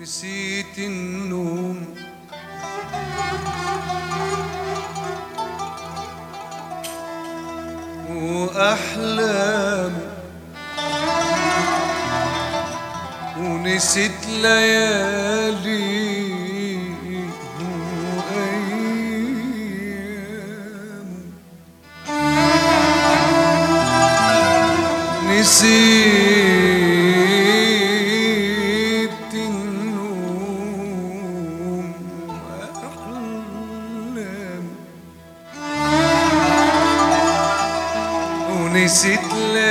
نسيت النوم وأحلام ونسيت ليالي وأيام نسيت النوم وأحلام ونسيت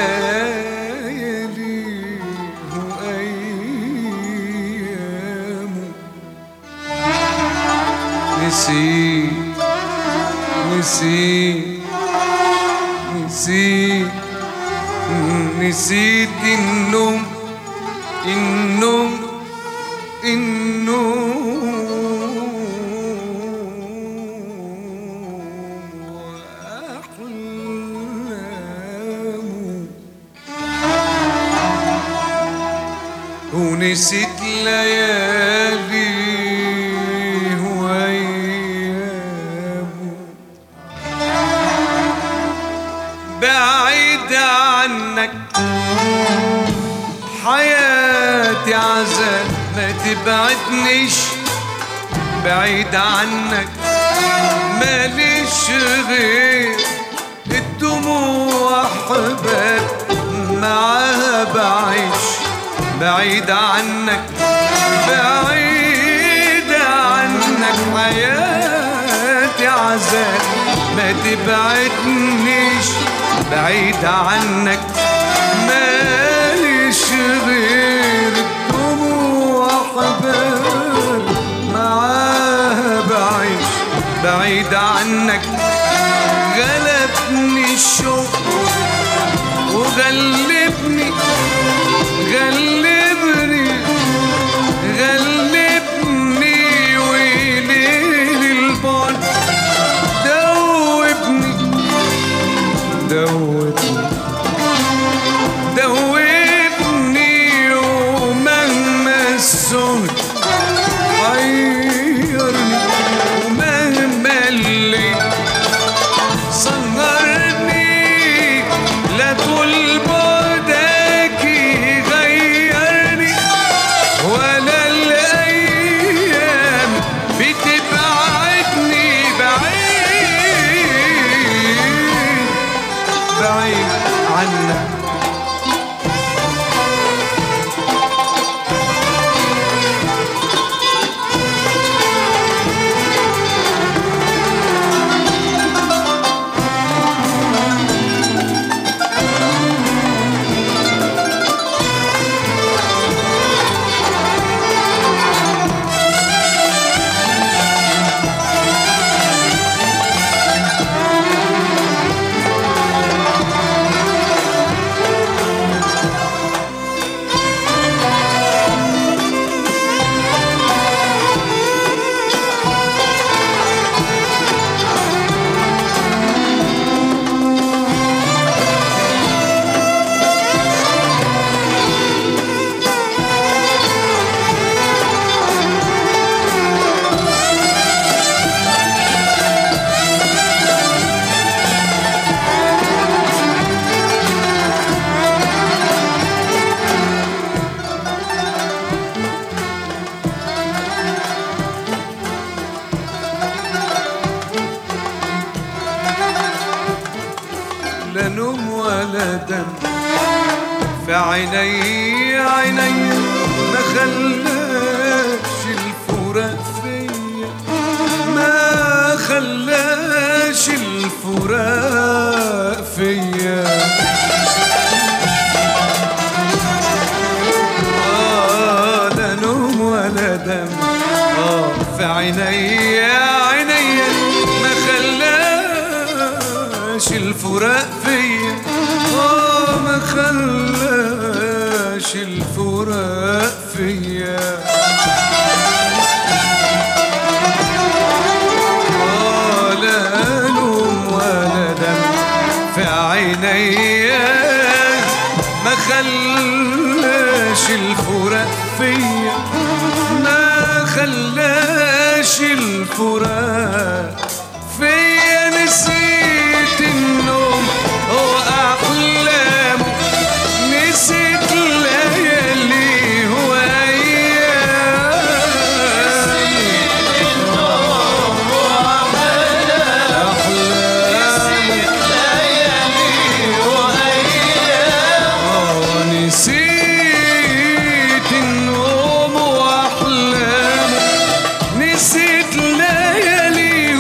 ليالي وأيام نسيت نسيت نسيت نسيت النوم النوم النوم وأحلام ونسيت ليالي وأيام بعيد عنك حياتي عذاب ما تبعدنيش بعيد عنك ماليش غير الدموع حباب معاها بعيش بعيد عنك بعيد عنك حياتي عذاب ما تبعدنيش بعيد عنك ماليش غير الدموع حباب معاها بعيش بعيد عنك غلبني الشوق وغلبني غلبني غلبني وليل البعد دوبني دوبني دوبني ومهما السهد غيرني ومهما الليل سهرني لا طول بعدك يغيرني ولا الأيام بتبعدني بعيد بعيد عنك لا نوم ولا دم في عيني عيني ما خلاش الفراق فيا ما خلاش الفراق فيا آه لا نوم ولا دم آه في عيني عيني ما خلاش الفراق فيا آه ما خلاش الفراق فيا آه لا نوم ولا دم في عيني ما خلاش الفراق فيا ما خلاش الفراق فيا نسيت النوم واحلامه نسيت ليالي نسيت النوم واحلامه نسيت ليالي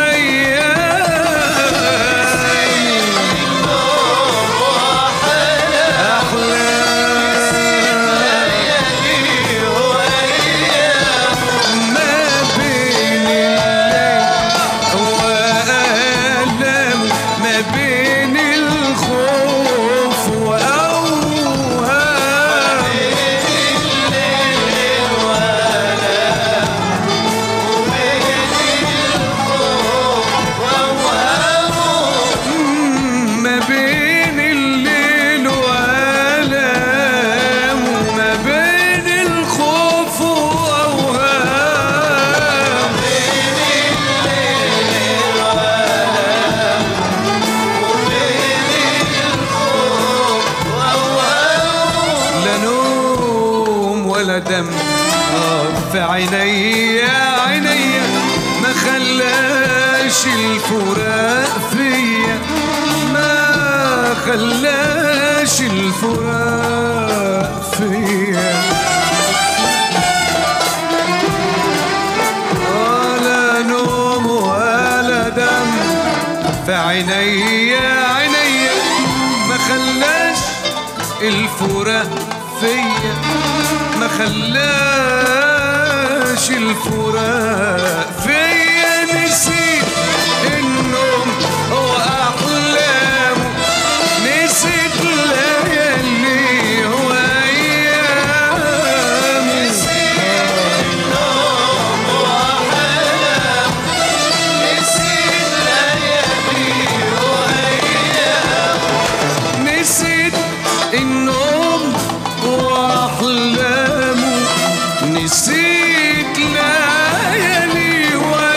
ما بين الليل وآلام ما بين الخوف وأوهام ما بين الليل وآلام وما بين الخوف وأوهام لا نوم ولا دم آه، في عيني يا عيني ما خلاش الفراق فيا ما خلاش الفراق فيا ولا نوم ولا دم في عيني يا عيني ما خلاش الفراق فيا ما خلاش الفراق فيا نسيت النوم واحلامه نسيت ليالي وايامه نسيت النوم واحلامه نسيت ليالي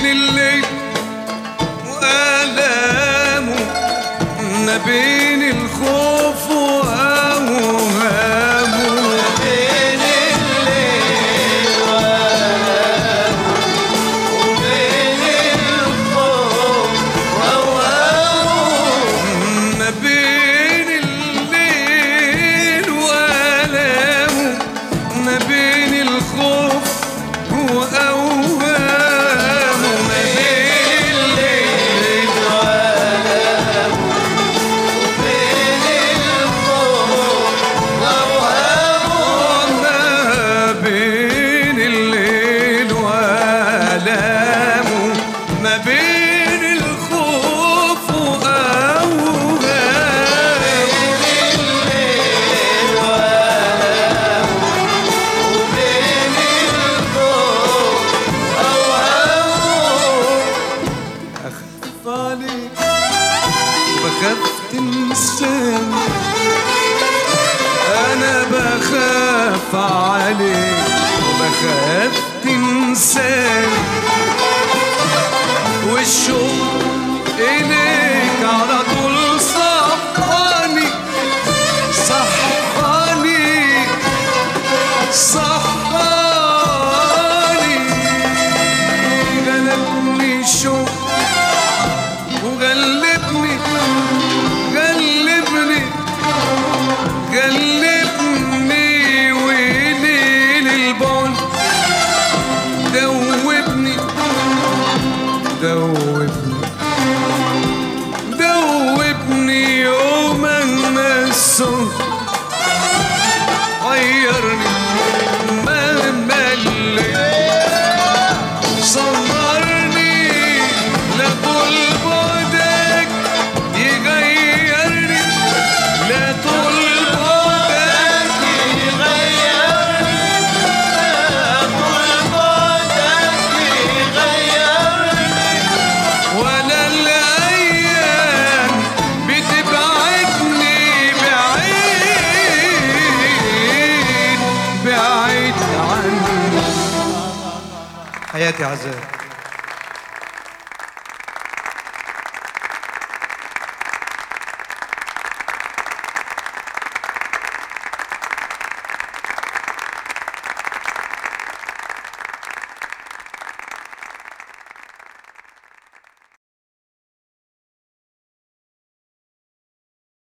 الليل وآلامه ما بين الخوف وأوهامه بين الليل وآلامه وبين الخوف وأوهامه ما بين الليل وآلامه ما بين الخوف وأوهامه ما بين الليل بين الخوف وأوهامه ما بين الليل وآلامه ما بين الخوف وأوهامه الليل وآلامه وبين الخوف وأوهامه أخاف عليك بخاف تنساني أنا بخاف عليك وبخاف تنساني والشوق إليك على طول صحاني صحاني صحاني غلبني الشوق وغلبني غلبني غلبني وليل البعد دوبني دوبني دوبني يوم النسون غيرني ما ملي صغرني لا طول بعدك يغيرني لا طول بعدك ولا الأيام بتبعدني بعيد بعيد عني حياتي عزام